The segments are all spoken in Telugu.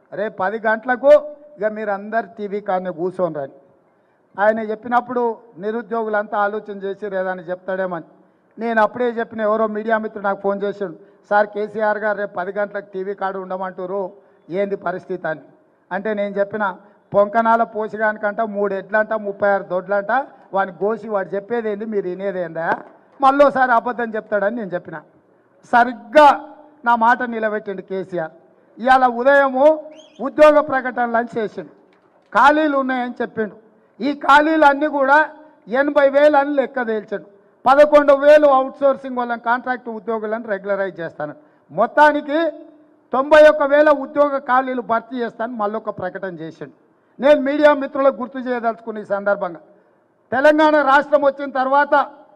రేపు పది గంటలకు ఇక మీరు అందరు టీవీ కానీ కూర్చొని రండి ఆయన చెప్పినప్పుడు నిరుద్యోగులంతా ఆలోచన చేసి ఏదని చెప్తాడేమని నేను అప్పుడే చెప్పిన ఎవరో మీడియా మిత్రుడు నాకు ఫోన్ చేసిండు సార్ కేసీఆర్ గారు రేపు పది గంటలకు టీవీ కాడు ఉండమంటారు ఏంది పరిస్థితి అని అంటే నేను చెప్పిన పొంకనాల పోసిగానికంట మూడు ఎడ్లంట ముప్పై ఆరు దొడ్లంట వాని గోసి వాడు చెప్పేది ఏంది మీరు వినేది ఏందా మళ్ళోసారి అబద్ధం చెప్తాడని నేను చెప్పిన సరిగ్గా నా మాట నిలబెట్టిండు కేసీఆర్ ఇవాళ ఉదయము ఉద్యోగ ప్రకటనలు అని చేసిండు ఖాళీలు ఉన్నాయని చెప్పిండు ఈ ఖాళీలు అన్నీ కూడా ఎనభై వేలు అని లెక్క తేల్చాడు పదకొండు వేలు అవుట్సోర్సింగ్ వాళ్ళని కాంట్రాక్ట్ ఉద్యోగులను రెగ్యులరైజ్ చేస్తాను మొత్తానికి తొంభై ఒక్క వేల ఉద్యోగ ఖాళీలు భర్తీ చేస్తాను మళ్ళొక ప్రకటన చేసిండు నేను మీడియా మిత్రులకు గుర్తు చేయదలుచుకున్న ఈ సందర్భంగా తెలంగాణ రాష్ట్రం వచ్చిన తర్వాత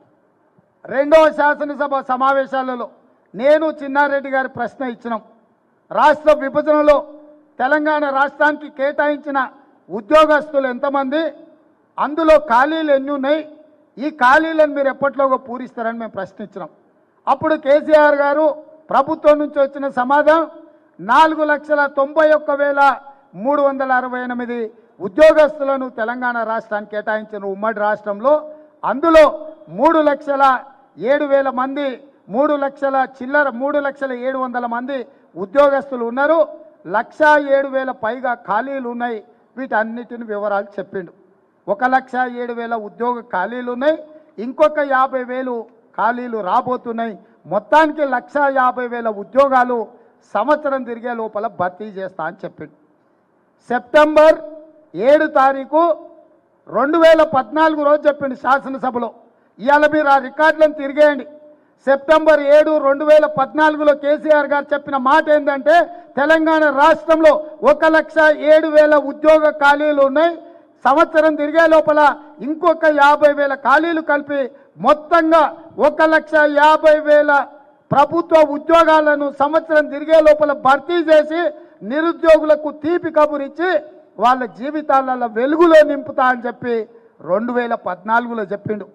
రెండవ శాసనసభ సమావేశాలలో నేను చిన్నారెడ్డి గారి ప్రశ్న ఇచ్చినాం రాష్ట్ర విభజనలో తెలంగాణ రాష్ట్రానికి కేటాయించిన ఉద్యోగస్తులు ఎంతమంది అందులో ఖాళీలు ఎన్ని ఉన్నాయి ఈ ఖాళీలను మీరు ఎప్పట్లోగా పూరిస్తారని మేము ప్రశ్నించినాం అప్పుడు కేసీఆర్ గారు ప్రభుత్వం నుంచి వచ్చిన సమాధానం నాలుగు లక్షల తొంభై ఒక్క వేల మూడు వందల అరవై ఎనిమిది ఉద్యోగస్తులను తెలంగాణ రాష్ట్రానికి కేటాయించిన ఉమ్మడి రాష్ట్రంలో అందులో మూడు లక్షల ఏడు వేల మంది మూడు లక్షల చిల్లర మూడు లక్షల ఏడు వందల మంది ఉద్యోగస్తులు ఉన్నారు లక్ష ఏడు వేల పైగా ఖాళీలు ఉన్నాయి వీటన్నిటిని వివరాలు చెప్పిండు ఒక లక్ష ఏడు వేల ఉద్యోగ ఖాళీలు ఉన్నాయి ఇంకొక యాభై వేలు ఖాళీలు రాబోతున్నాయి మొత్తానికి లక్ష యాభై వేల ఉద్యోగాలు సంవత్సరం తిరిగే లోపల భర్తీ చేస్తా అని చెప్పిండు సెప్టెంబర్ ఏడు తారీఖు రెండు వేల పద్నాలుగు రోజు చెప్పిండు శాసనసభలో ఇవాళ మీరు ఆ రికార్డులను తిరిగేయండి సెప్టెంబర్ ఏడు రెండు వేల పద్నాలుగులో కేసీఆర్ గారు చెప్పిన మాట ఏంటంటే తెలంగాణ రాష్ట్రంలో ఒక లక్ష ఏడు వేల ఉద్యోగ ఖాళీలు ఉన్నాయి సంవత్సరం తిరిగే లోపల ఇంకొక యాభై వేల ఖాళీలు కలిపి మొత్తంగా ఒక లక్ష యాభై వేల ప్రభుత్వ ఉద్యోగాలను సంవత్సరం తిరిగే లోపల భర్తీ చేసి నిరుద్యోగులకు తీపి కబురిచ్చి వాళ్ళ జీవితాలలో వెలుగులో నింపుతా అని చెప్పి రెండు వేల పద్నాలుగులో చెప్పిండు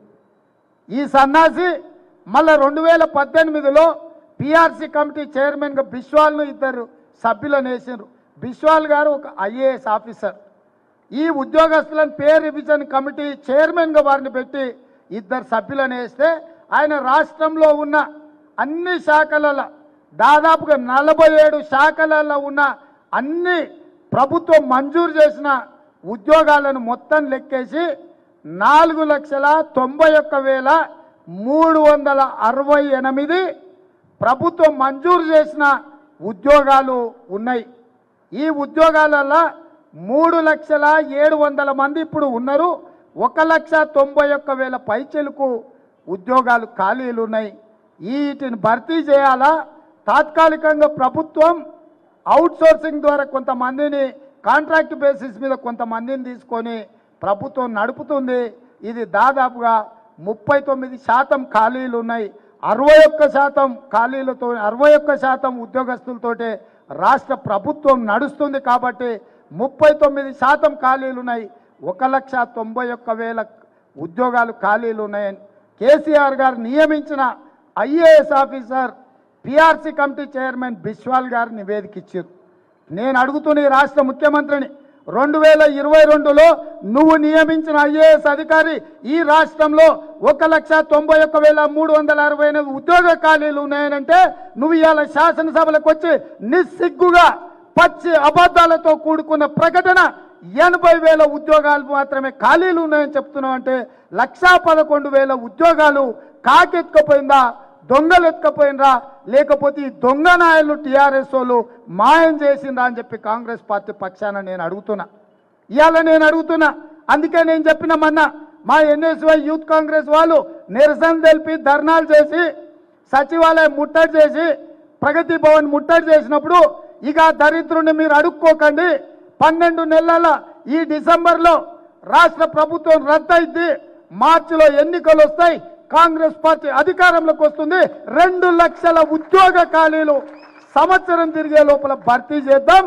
ఈ సన్నాసి మళ్ళా రెండు వేల పద్దెనిమిదిలో పిఆర్సీ కమిటీ చైర్మన్గా బిశ్వాల్ను ఇద్దరు సభ్యులను వేసిండ్రు బిశ్వాల్ గారు ఒక ఐఏఎస్ ఆఫీసర్ ఈ ఉద్యోగస్తులను పే రివిజన్ కమిటీ చైర్మన్గా వారిని పెట్టి ఇద్దరు సభ్యులను వేస్తే ఆయన రాష్ట్రంలో ఉన్న అన్ని శాఖలలో దాదాపుగా నలభై ఏడు శాఖలలో ఉన్న అన్ని ప్రభుత్వం మంజూరు చేసిన ఉద్యోగాలను మొత్తం లెక్కేసి నాలుగు లక్షల తొంభై ఒక్క వేల మూడు వందల అరవై ఎనిమిది ప్రభుత్వం మంజూరు చేసిన ఉద్యోగాలు ఉన్నాయి ఈ ఉద్యోగాలలో మూడు లక్షల ఏడు వందల మంది ఇప్పుడు ఉన్నారు ఒక లక్ష తొంభై ఒక్క వేల పైచెలకు ఉద్యోగాలు ఖాళీలు ఉన్నాయి వీటిని భర్తీ చేయాలా తాత్కాలికంగా ప్రభుత్వం అవుట్ సోర్సింగ్ ద్వారా కొంతమందిని కాంట్రాక్ట్ బేసిస్ మీద కొంతమందిని తీసుకొని ప్రభుత్వం నడుపుతుంది ఇది దాదాపుగా ముప్పై తొమ్మిది శాతం ఖాళీలు ఉన్నాయి అరవై ఒక్క శాతం ఖాళీలతో అరవై ఒక్క శాతం ఉద్యోగస్తులతోటే రాష్ట్ర ప్రభుత్వం నడుస్తుంది కాబట్టి ముప్పై తొమ్మిది శాతం ఖాళీలు ఉన్నాయి ఒక లక్ష తొంభై ఒక్క వేల ఉద్యోగాలు ఖాళీలు ఉన్నాయని కేసీఆర్ గారు నియమించిన IAS officer PRC committee chairman Biswal గారు నివేదిక ఇచ్చారు నేను అడుగుతున్న ఈ రాష్ట్ర ముఖ్యమంత్రిని రెండు వేల ఇరవై రెండులో నువ్వు నియమించిన ఐఏఎస్ అధికారి ఈ రాష్ట్రంలో ఒక లక్ష తొంభై ఒక్క వేల మూడు వందల అరవై ఎనిమిది ఉద్యోగ ఖాళీలు ఉన్నాయనంటే నువ్వు ఇవాళ శాసనసభలకు వచ్చి నిస్సిగ్గుగా పచ్చి అబద్ధాలతో కూడుకున్న ప్రకటన ఎనభై వేల ఉద్యోగాలు మాత్రమే ఖాళీలు ఉన్నాయని చెప్తున్నావు అంటే లక్షా పదకొండు వేల ఉద్యోగాలు కాకెత్తుకపోయిందా దొంగలు ఎత్తుకపోయినరా లేకపోతే ఈ దొంగ నాయలు టీఆర్ఎస్ వాళ్ళు మాయం చేసిందా అని చెప్పి కాంగ్రెస్ పార్టీ పక్షాన నేను అడుగుతున్నా ఇవాళ నేను అడుగుతున్నా అందుకే నేను చెప్పిన మొన్న మా ఎన్ఎస్వై యూత్ కాంగ్రెస్ వాళ్ళు నిరసన తెలిపి ధర్నాలు చేసి సచివాలయం ముట్టడి చేసి ప్రగతి భవన్ ముట్టడి చేసినప్పుడు ఇక ఆ దరిద్రుని మీరు అడుక్కోకండి పన్నెండు నెలల ఈ డిసెంబర్లో రాష్ట్ర ప్రభుత్వం రద్దయిద్ది మార్చిలో ఎన్నికలు వస్తాయి కాంగ్రెస్ పార్టీ అధికారంలోకి వస్తుంది రెండు లక్షల ఉద్యోగ ఖాళీలు సంవత్సరం తిరిగే లోపల భర్తీ చేద్దాం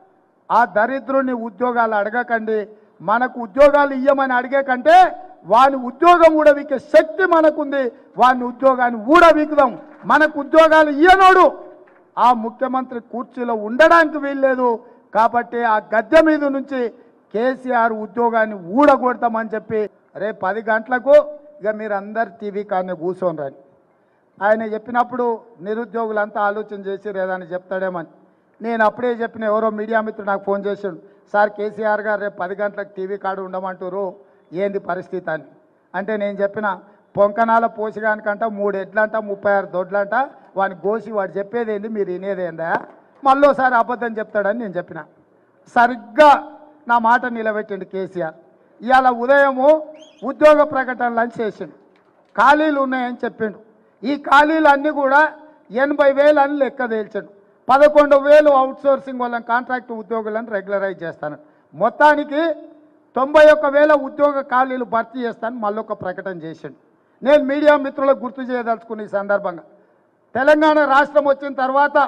ఆ దరిద్రుని ఉద్యోగాలు అడగకండి మనకు ఉద్యోగాలు ఇయ్యమని అడిగే కంటే వాని ఉద్యోగం ఊడవీకే శక్తి మనకుంది వాని ఉద్యోగాన్ని ఊడవీకుదాం మనకు ఉద్యోగాలు ఇయ్యనోడు ఆ ముఖ్యమంత్రి కుర్చీలో ఉండడానికి వీల్లేదు కాబట్టి ఆ గద్దె మీద నుంచి కేసీఆర్ ఉద్యోగాన్ని ఊడగొడతామని చెప్పి రేపు పది గంటలకు ఇక మీరు అందరు టీవీ కానీ కూర్చొని రండి ఆయన చెప్పినప్పుడు నిరుద్యోగులంతా ఆలోచన చేసి ఏదని చెప్తాడేమని నేను అప్పుడే చెప్పిన ఎవరో మీడియా మిత్రుడు నాకు ఫోన్ చేసాడు సార్ కేసీఆర్ గారు రేపు పది గంటలకు టీవీ కాడు ఉండమంటారు ఏంది పరిస్థితి అని అంటే నేను చెప్పిన పొంకనాల పోసిగానికంట మూడు ఎడ్లంట ముప్పై ఆరు దొడ్లంట వాని గోసి వాడు చెప్పేది ఏంది మీరు వినేదేందా మళ్ళోసారి అబద్ధం చెప్తాడని నేను చెప్పిన సరిగ్గా నా మాట నిలబెట్టిండు కేసీఆర్ ఇవాళ ఉదయము ఉద్యోగ ప్రకటనలు అని చేసిండు ఖాళీలు ఉన్నాయని చెప్పిండు ఈ ఖాళీలు అన్నీ కూడా ఎనభై వేలు అని లెక్క తేల్చాడు పదకొండు వేలు అవుట్ సోర్సింగ్ వాళ్ళని కాంట్రాక్ట్ ఉద్యోగులను రెగ్యులరైజ్ చేస్తాను మొత్తానికి తొంభై ఒక్క వేల ఉద్యోగ ఖాళీలు భర్తీ చేస్తాను మళ్ళొక ప్రకటన చేసిండు నేను మీడియా మిత్రులకు గుర్తు చేయదలుచుకున్న ఈ సందర్భంగా తెలంగాణ రాష్ట్రం వచ్చిన తర్వాత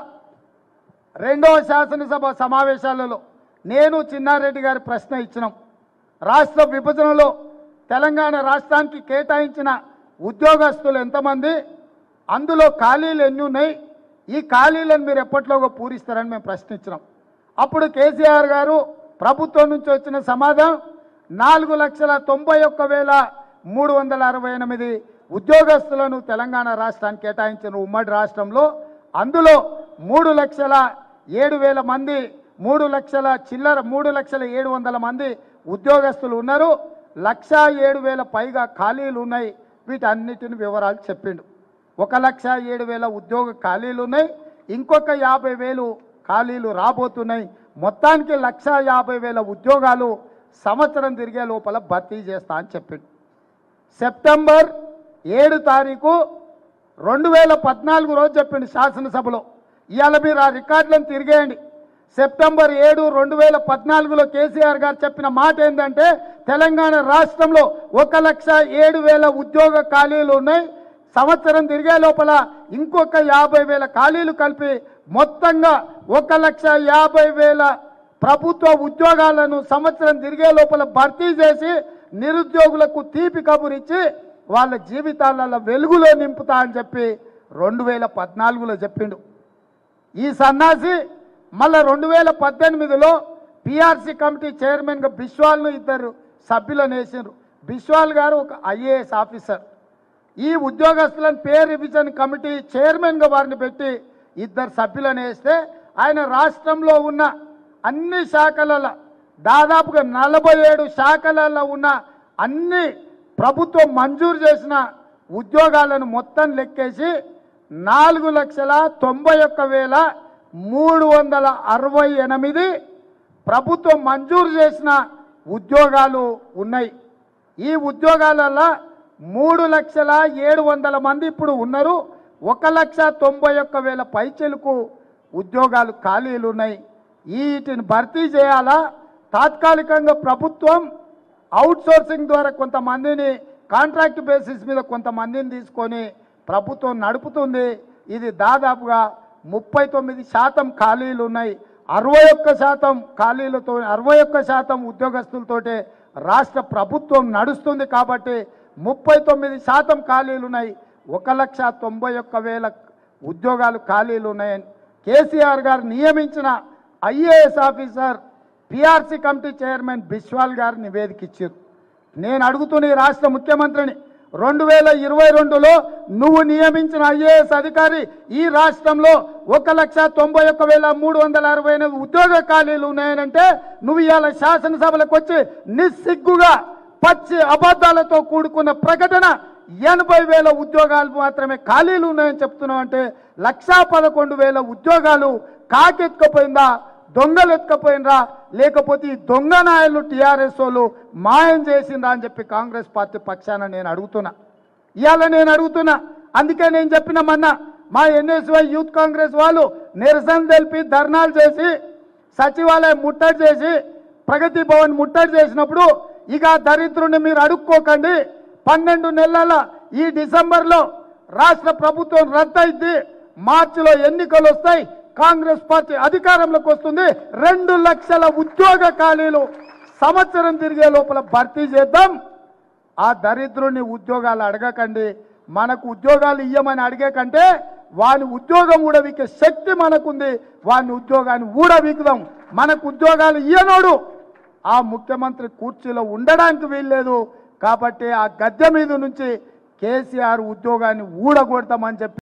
రెండవ శాసనసభ సమావేశాలలో నేను చిన్నారెడ్డి గారి ప్రశ్న ఇచ్చినాం రాష్ట్ర విభజనలో తెలంగాణ రాష్ట్రానికి కేటాయించిన ఉద్యోగస్తులు ఎంతమంది అందులో ఖాళీలు ఎన్ని ఉన్నాయి ఈ ఖాళీలను మీరు ఎప్పట్లోగా పూరిస్తారని మేము ప్రశ్నించినాం అప్పుడు కేసీఆర్ గారు ప్రభుత్వం నుంచి వచ్చిన సమాధానం నాలుగు లక్షల తొంభై ఒక్క వేల మూడు వందల అరవై ఎనిమిది ఉద్యోగస్తులను తెలంగాణ రాష్ట్రానికి కేటాయించిన ఉమ్మడి రాష్ట్రంలో అందులో మూడు లక్షల ఏడు వేల మంది మూడు లక్షల చిల్లర మూడు లక్షల ఏడు వందల మంది ఉద్యోగస్తులు ఉన్నారు లక్ష ఏడు వేల పైగా ఖాళీలు ఉన్నాయి వీటన్నిటిని వివరాలు చెప్పిండు ఒక లక్ష ఏడు వేల ఉద్యోగ ఖాళీలు ఉన్నాయి ఇంకొక యాభై వేలు ఖాళీలు రాబోతున్నాయి మొత్తానికి లక్ష యాభై వేల ఉద్యోగాలు సంవత్సరం తిరిగే లోపల భర్తీ చేస్తా అని చెప్పిండు సెప్టెంబర్ ఏడు తారీఖు రెండు వేల పద్నాలుగు రోజు చెప్పిండు శాసనసభలో ఇవాళ మీరు ఆ రికార్డులను తిరిగేయండి సెప్టెంబర్ ఏడు రెండు వేల పద్నాలుగులో కేసీఆర్ గారు చెప్పిన మాట ఏంటంటే తెలంగాణ రాష్ట్రంలో ఒక లక్ష ఏడు వేల ఉద్యోగ ఖాళీలు ఉన్నాయి సంవత్సరం తిరిగే లోపల ఇంకొక యాభై వేల ఖాళీలు కలిపి మొత్తంగా ఒక లక్ష యాభై వేల ప్రభుత్వ ఉద్యోగాలను సంవత్సరం తిరిగే లోపల భర్తీ చేసి నిరుద్యోగులకు తీపి కబురిచ్చి వాళ్ళ జీవితాలలో వెలుగులో నింపుతా అని చెప్పి రెండు వేల పద్నాలుగులో చెప్పిండు ఈ సన్నాసి మళ్ళా రెండు వేల పద్దెనిమిదిలో పిఆర్సీ కమిటీ చైర్మన్గా బిశ్వాల్ను ఇద్దరు సభ్యులను వేసిండ్రు బిశ్వాల్ గారు ఒక ఐఏఎస్ ఆఫీసర్ ఈ ఉద్యోగస్తులను పే రివిజన్ కమిటీ చైర్మన్గా వారిని పెట్టి ఇద్దరు సభ్యులను వేస్తే ఆయన రాష్ట్రంలో ఉన్న అన్ని శాఖలలో దాదాపుగా నలభై ఏడు శాఖలలో ఉన్న అన్ని ప్రభుత్వం మంజూరు చేసిన ఉద్యోగాలను మొత్తం లెక్కేసి నాలుగు లక్షల తొంభై ఒక్క వేల మూడు వందల అరవై ఎనిమిది ప్రభుత్వం మంజూరు చేసిన ఉద్యోగాలు ఉన్నాయి ఈ ఉద్యోగాలలో మూడు లక్షల ఏడు వందల మంది ఇప్పుడు ఉన్నారు ఒక లక్ష తొంభై ఒక్క వేల పైచెలకు ఉద్యోగాలు ఖాళీలు ఉన్నాయి వీటిని భర్తీ చేయాలా తాత్కాలికంగా ప్రభుత్వం అవుట్ సోర్సింగ్ ద్వారా కొంతమందిని కాంట్రాక్ట్ బేసిస్ మీద కొంతమందిని తీసుకొని ప్రభుత్వం నడుపుతుంది ఇది దాదాపుగా ముప్పై తొమ్మిది శాతం ఖాళీలు ఉన్నాయి అరవై ఒక్క శాతం ఖాళీలతో అరవై ఒక్క శాతం ఉద్యోగస్తులతోటే రాష్ట్ర ప్రభుత్వం నడుస్తుంది కాబట్టి ముప్పై తొమ్మిది శాతం ఖాళీలు ఉన్నాయి ఒక లక్ష తొంభై ఒక్క వేల ఉద్యోగాలు ఖాళీలు ఉన్నాయని కేసీఆర్ గారు నియమించిన IAS officer PRC committee chairman Biswal గారు నివేదిక ఇచ్చారు నేను అడుగుతున్న ఈ రాష్ట్ర ముఖ్యమంత్రిని రెండు వేల ఇరవై రెండులో నువ్వు నియమించిన ఐఏఎస్ అధికారి ఈ రాష్ట్రంలో ఒక లక్ష తొంభై ఒక్క వేల మూడు వందల అరవై ఎనిమిది ఉద్యోగ ఖాళీలు ఉన్నాయనంటే నువ్వు ఇవాళ శాసనసభలకు వచ్చి నిస్సిగ్గుగా పచ్చి అబద్ధాలతో కూడుకున్న ప్రకటన ఎనభై వేల ఉద్యోగాలు మాత్రమే ఖాళీలు ఉన్నాయని చెప్తున్నావు అంటే లక్షా పదకొండు వేల ఉద్యోగాలు కాకెత్తుకపోయిందా దొంగలు ఎత్తుకపోయినరా లేకపోతే ఈ దొంగ నాయలు టీఆర్ఎస్ వాళ్ళు మాయం చేసిందా అని చెప్పి కాంగ్రెస్ పార్టీ పక్షాన నేను అడుగుతున్నా ఇవాళ నేను అడుగుతున్నా అందుకే నేను చెప్పిన మొన్న మా ఎన్ఎస్వై యూత్ కాంగ్రెస్ వాళ్ళు నిరసన తెలిపి ధర్నాలు చేసి సచివాలయం ముట్టడి చేసి ప్రగతి భవన్ ముట్టడి చేసినప్పుడు ఇక ఆ దరిద్రుని మీరు అడుక్కోకండి పన్నెండు నెలల ఈ డిసెంబర్లో రాష్ట్ర ప్రభుత్వం రద్దయింది మార్చిలో ఎన్నికలు వస్తాయి కాంగ్రెస్ పార్టీ అధికారంలోకి వస్తుంది రెండు లక్షల ఉద్యోగ ఖాళీలు సంవత్సరం తిరిగే లోపల భర్తీ చేద్దాం ఆ దరిద్రుని ఉద్యోగాలు అడగకండి మనకు ఉద్యోగాలు ఇయ్యమని అడిగే కంటే వాని ఉద్యోగం ఊడవీకే శక్తి మనకుంది వాని ఉద్యోగాన్ని ఊడవీకుదాం మనకు ఉద్యోగాలు ఇయ్యనోడు ఆ ముఖ్యమంత్రి కుర్చీలో ఉండడానికి వీల్లేదు కాబట్టి ఆ గద్దె మీద నుంచి కేసీఆర్ ఉద్యోగాన్ని ఊడగొడతామని చెప్పి